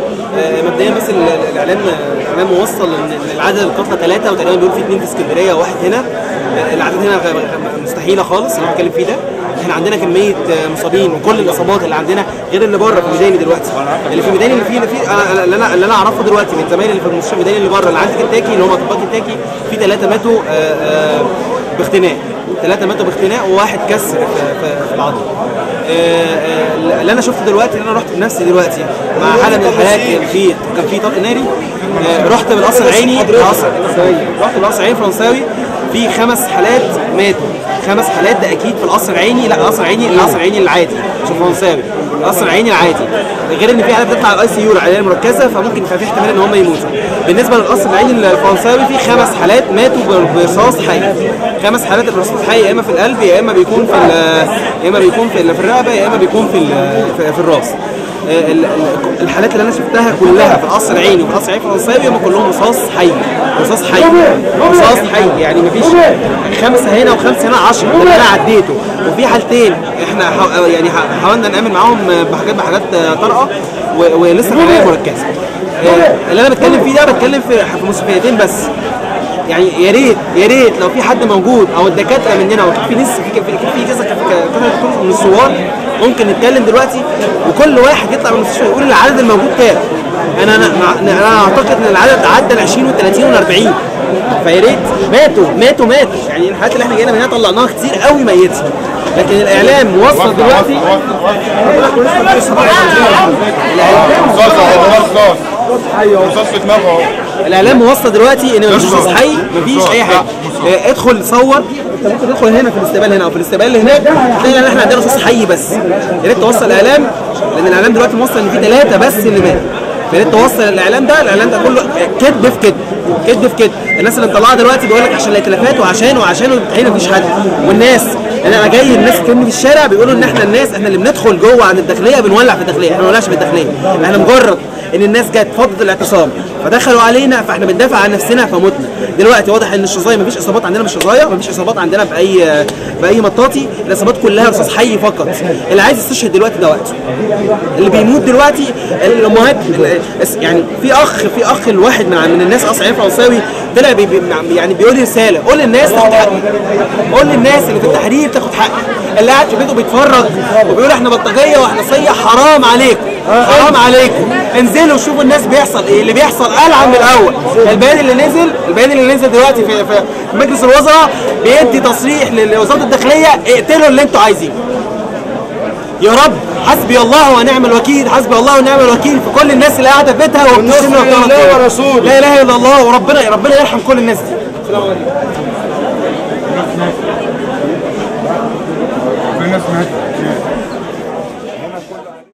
آه، مبدئيا بس ال- ال- الاعلام الاعلام موصل ان إن العدد القتلى ثلاثه وتقريبا بيقول في اثنين في اسكندريه وواحد هنا آه، الاعداد هنا غ- غ- مستحيله خالص اللي بنتكلم فيه ده احنا عندنا كميه آه، مصابين وكل الاصابات اللي عندنا غير اللي بره في ميداني دلوقتي اللي في ميداني اللي فيه اللي فيه أنا- أنا- اللي انا اللي انا اعرفه دلوقتي من زمايلي اللي في المستشفى ميداني اللي بره اللي عند كنتاكي اللي هم اطباء كنتاكي في ثلاثه ماتوا آه، آه، باختناق ثلاثه ماتوا باختناق وواحد كسر في, في, في العضله آه، آه، اللي انا شفته دلوقتي اللي انا رحت بنفسي دلوقتي مع حاله من الحالات كان في كان في طلق ناري آه، رحت بالقصر العيني القصر رحت بالقصر العيني فرنساوي في خمس حالات ماتوا خمس حالات ده اكيد في القصر العيني لا القصر العيني القصر العيني العادي مش الفرنساوي القصر العيني العادي غير ان في حالات بتطلع الاي سي يو العمليه المركزه فممكن يبقى في احتمال ان هم يموتوا بالنسبه للقصر العيني الفرنساوي في خمس حالات ماتوا ب- برصاص حي خمس حالات الرصاص حي يا اما في القلب يا اما بيكون في ال- يا اما بيكون في ال- في الرقبه يا اما بيكون في ال- في- في الراس ال- ال- الحالات اللي انا شفتها كلها في القصر العيني وفي القصر العيني الفرنساوي هم كلهم رصاص حي رصاص حي رصاص حي يعني مفيش خمسه هنا وخمسه هنا 10 ده اللي انا عديته وفي حالتين احنا حا- يعني حا- حاولنا نعمل معاهم بحاجات بحاجات طارئه و- ولسه في العنايه المركزه آه، اللي انا بتكلم فيه ده بتكلم في في مستشفيتين بس يعني يا ريت يا ريت لو في حد موجود او الدكاتره مننا او في ناس في في في كذا كذا دكتور من الثوار ممكن نتكلم دلوقتي وكل واحد يطلع من المستشفى يقول العدد الموجود كام انا انا انا اعتقد ان العدد عدى ال 20 وال 30 وال 40 فيا ريت ماتوا ماتوا ماتوا يعني الحالات اللي احنا جينا منها طلعناها كتير قوي ميته لكن الاعلام موصل دلوقتي رصاص اهو رصاص رصاص في دماغه اهو الاعلام موصل دلوقتي ان مفيش رصاص حي مفيش اي حاجه آه، ادخل صور انت ممكن تدخل هنا في الاستقبال هنا او في الاستقبال اللي هناك تلاقي ان احنا عندنا رصاص حي بس يا ريت توصل الاعلام لان الاعلام دلوقتي موصل ان في ثلاثه بس اللي ماتوا يا ريت توصل الاعلام ده الاعلام ده كله كذب في كذب كذب في كذب الناس اللي مطلعه دلوقتي بيقول لك عشان الائتلافات وعشان وعشان والتحقيق مفيش حد والناس يعني انا جاي الناس كانوا في الشارع بيقولوا ان احنا الناس احنا اللي بندخل جوه عند الداخليه بنولع في الداخليه احنا ما بنولعش في الداخليه احنا مجرد ان الناس جت فضت الاعتصام فدخلوا علينا فاحنا بندافع عن نفسنا فمتنا دلوقتي واضح ان الشظايا مفيش اصابات عندنا مش شظايا مفيش اصابات عندنا في اي في اي مطاطي الاصابات كلها رصاص حي فقط اللي عايز يستشهد دلوقتي ده وقته اللي بيموت دلوقتي الامهات ال- يعني في اخ في اخ الواحد من من الناس اصلا فرنساوي طلع بي بي يعني بيقول لي رساله قول للناس تاخد حقي قول للناس اللي في التحرير تاخد حقي اللي قاعد في بيته بيتفرج وبيقول احنا بلطجيه واحنا صيح حرام عليكم حرام عليكم انزلوا شوفوا الناس بيحصل ايه اللي بيحصل العن من الاول البيان اللي نزل البيان اللي نزل دلوقتي في, في مجلس الوزراء بيدي تصريح لوزاره الداخليه اقتلوا اللي انتوا عايزينه يا رب حسبي الله ونعم الوكيل حسبي الله ونعم الوكيل في كل الناس اللي قاعده في بيتها وبتشتم لله ورسوله. لا اله الا الله وربنا ربنا يرحم كل الناس دي